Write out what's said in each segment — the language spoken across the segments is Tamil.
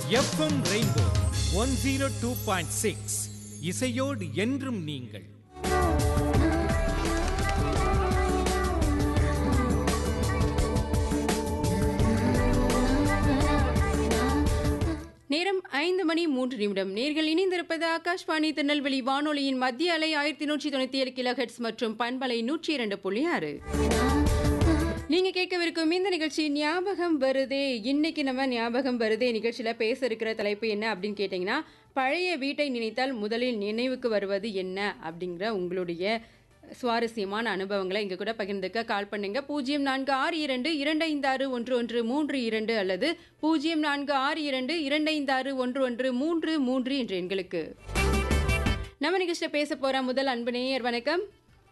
FM rainbow one zero two point six இசையோடு என்றும் நீங்கள் நேரம் ஐந்து மணி மூன்று நிமிடம் நேர்கள் இணைந்திருப்பது ஆகாஷ்வாணி திருநெல்வேலி வானொலியின் மத்திய அலை ஆயிரத்தி நூற்றி தொண்ணூத்தி ஏழு கிலோ ஹெட்ஸ் மற்றும் பண்பலை நூற்றி இரண்டு புள்ளி ஆறு நீங்க கேட்கவிருக்கும் இந்த நிகழ்ச்சி ஞாபகம் வருதே இன்னைக்கு நம்ம ஞாபகம் வருதே நிகழ்ச்சியில பேச இருக்கிற தலைப்பு என்ன அப்படின்னு கேட்டிங்கன்னா பழைய வீட்டை நினைத்தால் முதலில் நினைவுக்கு வருவது என்ன அப்படிங்கிற உங்களுடைய சுவாரஸ்யமான அனுபவங்களை இங்க கூட பகிர்ந்துக்க கால் பண்ணுங்க பூஜ்ஜியம் நான்கு ஆறு இரண்டு இரண்டு ஐந்து ஆறு ஒன்று ஒன்று மூன்று இரண்டு அல்லது பூஜ்ஜியம் நான்கு ஆறு இரண்டு இரண்டு ஐந்து ஆறு ஒன்று ஒன்று மூன்று மூன்று என்ற எண்களுக்கு நம்ம நிகழ்ச்சியில் பேச போற முதல் அன்பு நேயர் வணக்கம்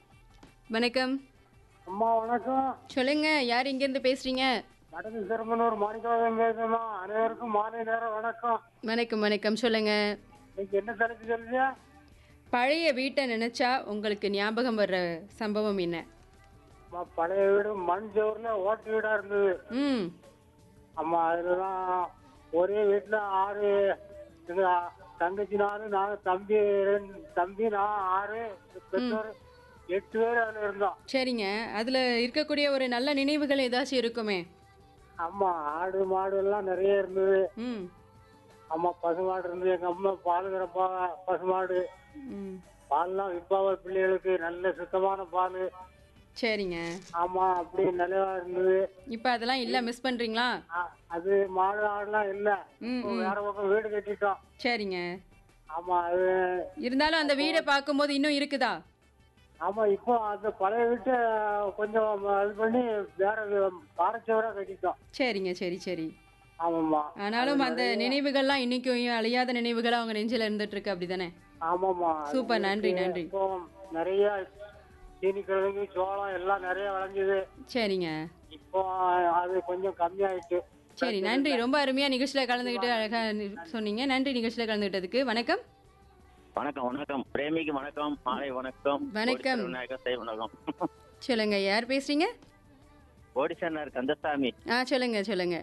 வணக்கம் அம்மா வணக்கம் சொல்லுங்க யார் இங்கேருந்து பேசுறீங்க வடக்கு சிறுமனூர் மாணிக்கவாதம் பேசுமா அனைவருக்கும் மாலை நேரம் வணக்கம் வணக்கம் வணக்கம் சொல்லுங்க இன்னைக்கு என்ன தலைப்பு சொல்லுங்க பழைய வீட்டை நினைச்சா உங்களுக்கு ஞாபகம் வர்ற சம்பவம் என்ன அம்மா பழைய வீடு மண் சோறுல ஓட்டு வீடா இருந்தது ம் அம்மா அதுலதான் ஒரே வீட்டுல ஆறு எங்க தங்கச்சி நாலு நாலு தம்பி ரெண்டு தம்பி நான் ஆறு பெற்றோர் எட்டு பேர் அதுல இருந்தோம் சரிங்க அதுல இருக்கக்கூடிய ஒரு நல்ல நினைவுகள் ஏதாச்சும் இருக்குமே அம்மா ஆடு மாடு எல்லாம் நிறைய இருந்தது ம் அம்மா பசுமாடு இருந்தது எங்க அம்மா பால் கறப்பா பசுமாடு ம் பால்லாம் விப்பாவ பிள்ளைகளுக்கு நல்ல சுத்தமான பால் சரிங்க ஆமா அப்படி நல்லா இருந்தது இப்போ அதெல்லாம் இல்லை மிஸ் பண்றீங்களா அ- அது மாடு ஆடுலாம் இல்ல ம் இப்போ வேற பக்கம் வீடு கட்டிட்டோம் சரிங்க ஆமா அது இருந்தாலும் அந்த வீடை பார்க்கும்போது இன்னும் இருக்குதா ஆமா இப்போ அந்த பழைய வீட்டை கொஞ்சம் இது பண்ணி வேற பாரச்சவரா கட்டிட்டோம் சரிங்க சரி சரி ஆமாம்மா ஆனாலும் அந்த நினைவுகள்லாம் இன்னைக்கும் அழியாத நினைவுகளா அவங்க நெஞ்சில இருந்துட்டு இருக்கு அப்படிதானே ஆமாம்மா சூப்பர் நன்றி நன்றி இப்போ நிறைய சீனி கிழங்கு சோளம் எல்லாம் நிறைய விளைஞ்சது சரிங்க இப்போ அது கொஞ்சம் கம்மியாயிட்டு சரி நன்றி ரொம்ப அருமையா நிகழ்ச்சியில கலந்துக்கிட்டு அழகா நி- சொன்னீங்க நன்றி நிகழ்ச்சியில கலந்துக்கிட்டதுக்கு வணக்கம் வணக்கம் வணக்கம் பிரேமிக்கு வணக்கம் மாலை வணக்கம் வணக்கம். கோடீஸ்வரர் விநாயகர் சாய் வணக்கம் சொல்லுங்க யார் பேசுறீங்க கோடீஸ்வரர் கந்தசாமி ஆ சொல்லுங்க சொல்லுங்க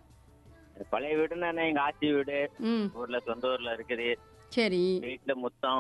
பழைய வீடுன்னா என்ன, எங்க ஆச்சி வீடு ம் ஊர்ல சொந்த ஊர்ல இருக்குது சரி வீட்டுல முத்தம்